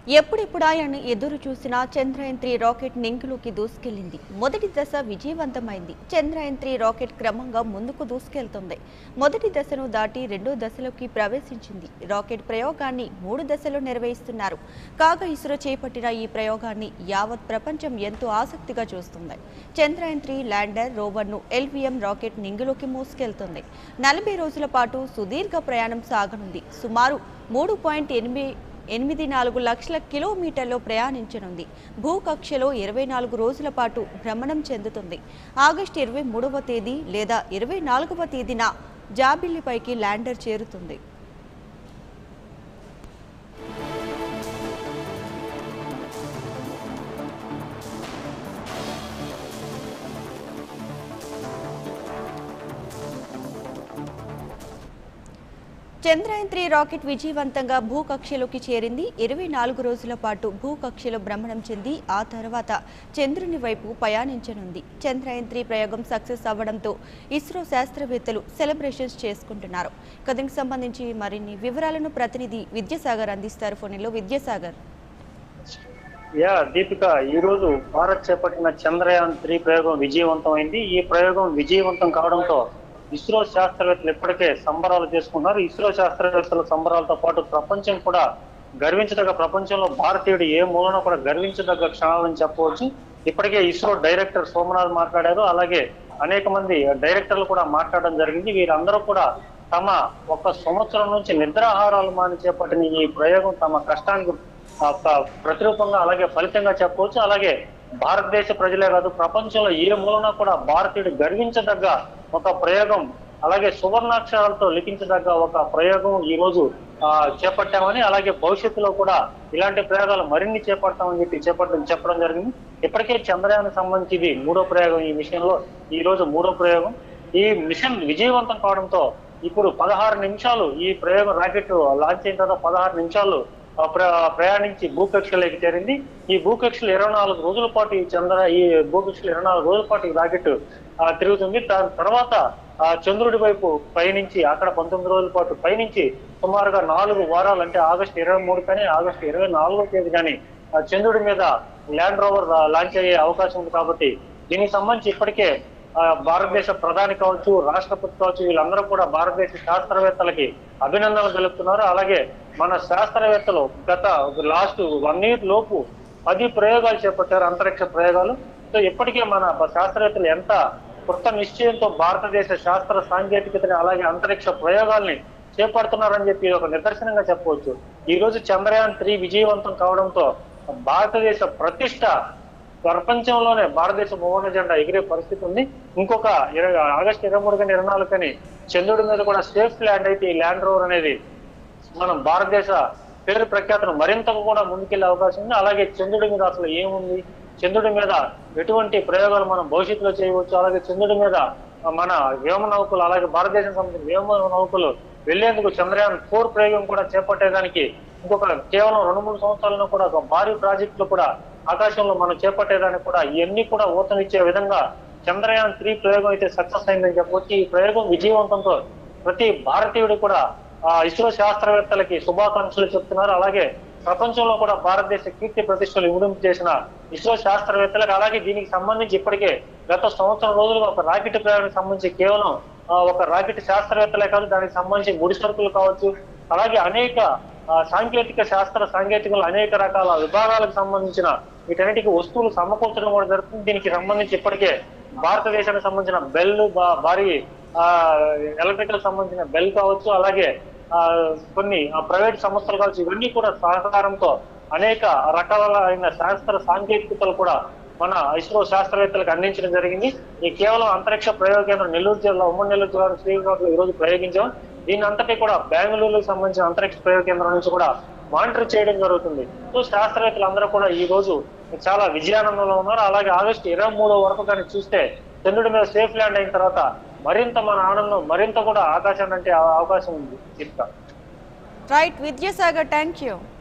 ఎప్పుడెప్పుడాయని ఎదురు చూసిన Chandrayaan three rocket నింగిలోకి దూసుకెళ్లింది మొదటి దశ విజయవంతమైంది చంద్రయాన్ త్రీ రాకెట్ క్రమంగా ముందుకు దూసుకెళ్తుంది మొదటి దశను దాటి రెండో దశలోకి ప్రవేశించింది రాకెట్ ప్రయోగాన్ని మూడు దశలు నిర్వహిస్తున్నారు కాగా ఇస్రో చేపట్టిన ఈ ప్రయోగాన్ని యావత్ ప్రపంచం ఎంతో ఆసక్తిగా చూస్తుంది చంద్రయాన్ త్రీ ల్యాండర్ రోవర్ను ఎల్విఎం రాకెట్ నింగిలోకి మోసుకెళ్తుంది నలభై రోజుల పాటు సుదీర్ఘ ప్రయాణం సాగనుంది సుమారు మూడు పాయింట్ ఎనిమిది ఎనిమిది నాలుగు లక్షల కిలోమీటర్లు ప్రయాణించనుంది భూకక్షలో ఇరవై నాలుగు రోజుల పాటు భ్రమణం చెందుతుంది ఆగస్టు ఇరవై మూడవ తేదీ లేదా ఇరవై నాలుగవ తేదీన జాబిల్లిపైకి ల్యాండర్ చేరుతుంది చంద్రయాన్ త్రీ రాకెట్ విజయవంతంగా భూకక్షలోకి చేరింది ఇరవై నాలుగు రోజుల పాటు భూకక్షలో భ్రమణం చెంది ఆ తర్వాత చంద్రుని వైపు పయానించనుంది చంద్రయాన్ త్రీ ప్రయోగం సక్సెస్ అవ్వడంతో ఇస్రో శాస్త్రవేత్తలు సెలబ్రేషన్స్ చేసుకుంటున్నారు ఇక దీనికి సంబంధించి మరిన్ని వివరాలను ప్రతినిధి విద్యాసాగర్ అందిస్తారు ఫోన్లో విద్యాసాగర్ యా దీపిక ఈ రోజు భారత్ చేపట్టిన చంద్రయాన్ త్రీ ప్రయోగం విజయవంతమైంది ఈ ప్రయోగం విజయవంతం కావడంతో ఇస్రో శాస్త్రవేత్తలు ఇప్పటికే సంబరాలు చేసుకున్నారు ఇస్రో శాస్త్రవేత్తల సంబరాలతో పాటు ప్రపంచం కూడా గర్వించదగ్గ ప్రపంచంలో భారతీయుడు ఏ మూలన కూడా గర్వించదగ్గ క్షణాలని చెప్పవచ్చు ఇప్పటికే ఇస్రో డైరెక్టర్ సోమనాథ్ మాట్లాడారు అలాగే అనేక మంది డైరెక్టర్లు కూడా మాట్లాడడం జరిగింది వీరందరూ కూడా తమ ఒక సంవత్సరం నుంచి నిద్రాహారాలు మాని చేపట్టిన ఈ ప్రయోగం తమ కష్టానికి ఆ ప- ప్రతిరూపంగా అలాగే ఫలితంగా చెప్పవచ్చు అలాగే భారతదేశ ప్రజలే కాదు ప్రపంచంలో ఏ మూలన కూడా భారతీయుడు గర్వించదగ్గ ఒక ప్రయోగం అలాగే సువర్ణాక్షరాలతో లిఖించదగ్గ ఒక ప్రయోగం ఈ రోజు ఆ, చేపట్టామని అలాగే భవిష్యత్తులో కూడా ఇలాంటి ప్రయోగాలు మరిన్ని చేపడతామని చెప్పి చేపట్టడం చెప్పడం జరిగింది ఇప్పటికే చంద్రయాన్ సంబంధించి ఇది మూడో ప్రయోగం ఈ విషయంలో ఈ రోజు మూడో ప్రయోగం ఈ మిషన్ విజయవంతం కావడంతో ఇప్పుడు పదహారు నిమిషాలు ఈ ప్రయోగం రాకెట్ లాంచ్ అయిన తర్వాత పదహారు నిమిషాలు ఆ ప్ర- ప్రయాణించి భూకక్షలోకి చేరింది ఈ భూకక్షలు ఇరవై నాలుగు రోజుల పాటు ఈ చంద్ర ఈ భూకక్షలు ఇరవై నాలుగు రోజుల పాటు ఈ రాకెట్ ఆ, తిరుగుతుంది దాని తర్వాత ఆ చంద్రుడి వైపు పయనించి అక్కడ పంతొమ్మిది రోజుల పాటు పయనించి సుమారుగా నాలుగు వారాలు అంటే ఆగస్టు ఇరవై మూడు కానీ ఆగస్టు ఇరవై నాలుగో తేదీ కానీ ఆ చంద్రుడి మీద ల్యాండ్ రోవర్ లాంచ్ అయ్యే అవకాశం ఉంది కాబట్టి దీనికి సంబంధించి ఇప్పటికే ఆ, భారతదేశ ప్రధాని కావచ్చు రాష్ట్రపతి కావచ్చు వీళ్ళందరూ కూడా భారతదేశ శాస్త్రవేత్తలకి అభినందనలు తెలుపుతున్నారు అలాగే మన శాస్త్రవేత్తలు గత లాస్ట్ వన్ ఇయర్ లోపు పది ప్రయోగాలు చేపట్టారు అంతరిక్ష ప్రయోగాలు సో ఇప్పటికే మన శాస్త్రవేత్తలు ఎంత కృత నిశ్చయంతో భారతదేశ శాస్త్ర సాంకేతికతని అలాగే అంతరిక్ష ప్రయోగాల్ని చేపడుతున్నారని చెప్పి ఇది ఒక నిదర్శనంగా చెప్పవచ్చు ఈ రోజు చంద్రయాన్ త్రీ విజయవంతం కావడంతో భారతదేశ ప్రతిష్ట ప్రపంచంలోనే భారతదేశ మూవన జెండా ఎగిరే పరిస్థితి ఉంది ఇంకొక ఇరవై ఆగస్టు ఇరవై మూడు కానీ ఇరవై నాలుగు కానీ చంద్రుడి మీద కూడా సేఫ్ ల్యాండ్ అయితే ఈ ల్యాండ్ రోవర్ అనేది మనం భారతదేశ పేరు ప్రఖ్యాతను మరింతగా కూడా ముందుకెళ్లే అవకాశం ఉంది అలాగే చంద్రుడి మీద అసలు ఏముంది చంద్రుడి మీద ఎటువంటి ప్రయోగాలు మనం భవిష్యత్తులో చేయవచ్చు అలాగే చంద్రుడి మీద మన వ్యోమ నౌకలు అలాగే భారతదేశం సంబంధించిన వ్యోమ నౌకలు వెళ్లేందుకు చంద్రయాన్ ఫోర్ ప్రయోగం కూడా చేపట్టేదానికి ఇంకొక కేవలం రెండు మూడు సంవత్సరాలను కూడా ఒక భారీ ప్రాజెక్టులు కూడా ఆకాశంలో మనం చేపట్టేదానికి కూడా ఇవన్నీ కూడా ఊతనిచ్చే విధంగా చంద్రయాన్ త్రీ ప్రయోగం అయితే సక్సెస్ అయిందని చెప్పవచ్చు ఈ ప్రయోగం విజయవంతంతో ప్రతి భారతీయుడు కూడా ఆ ఇస్రో శాస్త్రవేత్తలకి శుభాకాంక్షలు చెప్తున్నారు అలాగే ప్రపంచంలో కూడా భారతదేశ కీర్తి ప్రతిష్టలు ఇమిడింపు చేసిన ఇస్రో శాస్త్రవేత్తలకు అలాగే దీనికి సంబంధించి ఇప్పటికే గత సంవత్సరం రోజులుగా ఒక రాకెట్ ప్రయోగానికి సంబంధించి కేవలం ఆ, ఒక రాకెట్ శాస్త్రవేత్తలే కాదు దానికి సంబంధించి ముడి సరుకులు కావచ్చు అలాగే అనేక ఆ, సాంకేతిక శాస్త్ర సాంకేతికలు అనేక రకాల విభాగాలకు సంబంధించిన వీటన్నిటికీ వస్తువులు సమకూర్చడం కూడా జరుగుతుంది దీనికి సంబంధించి ఇప్పటికే భారతదేశానికి సంబంధించిన బెల్ భారీ ఆ ఎలక్ట్రికల్ సంబంధించిన బెల్ కావచ్చు అలాగే ఆ కొన్ని ప్రైవేట్ సంస్థలు కావచ్చు ఇవన్నీ కూడా సహకారంతో అనేక రకాలైన శాస్త్ర సాంకేతికతలు కూడా మన ఇస్రో శాస్త్రవేత్తలకు అందించడం జరిగింది ఈ కేవలం అంతరిక్ష ప్రయోగ కేంద్రం నెల్లూరు జిల్లా ఉమ్మడి నెల్లూరు జిల్లా శ్రీకాకుళంలో ఈ రోజు ప్రయోగించాం దీని అంతటి కూడా బెంగళూరుకు సంబంధించిన అంతరిక్ష ప్రయోగ కేంద్రం నుంచి కూడా మానిటర్ చేయడం జరుగుతుంది సో శాస్త్రవేత్తలు అందరూ కూడా ఈ రోజు చాలా విజయానందంలో ఉన్నారు అలాగే ఆగస్టు ఇరవై మూడో వరకు కానీ చూస్తే చంద్రుడి మీద సేఫ్ ల్యాండ్ అయిన తర్వాత మరింత మన ఆనందం మరింత కూడా ఆకాశాన్ని అంటే అవకాశం ఉంది ఇంకా రైట్ విద్యాసాగర్ థ్యాంక్ యూ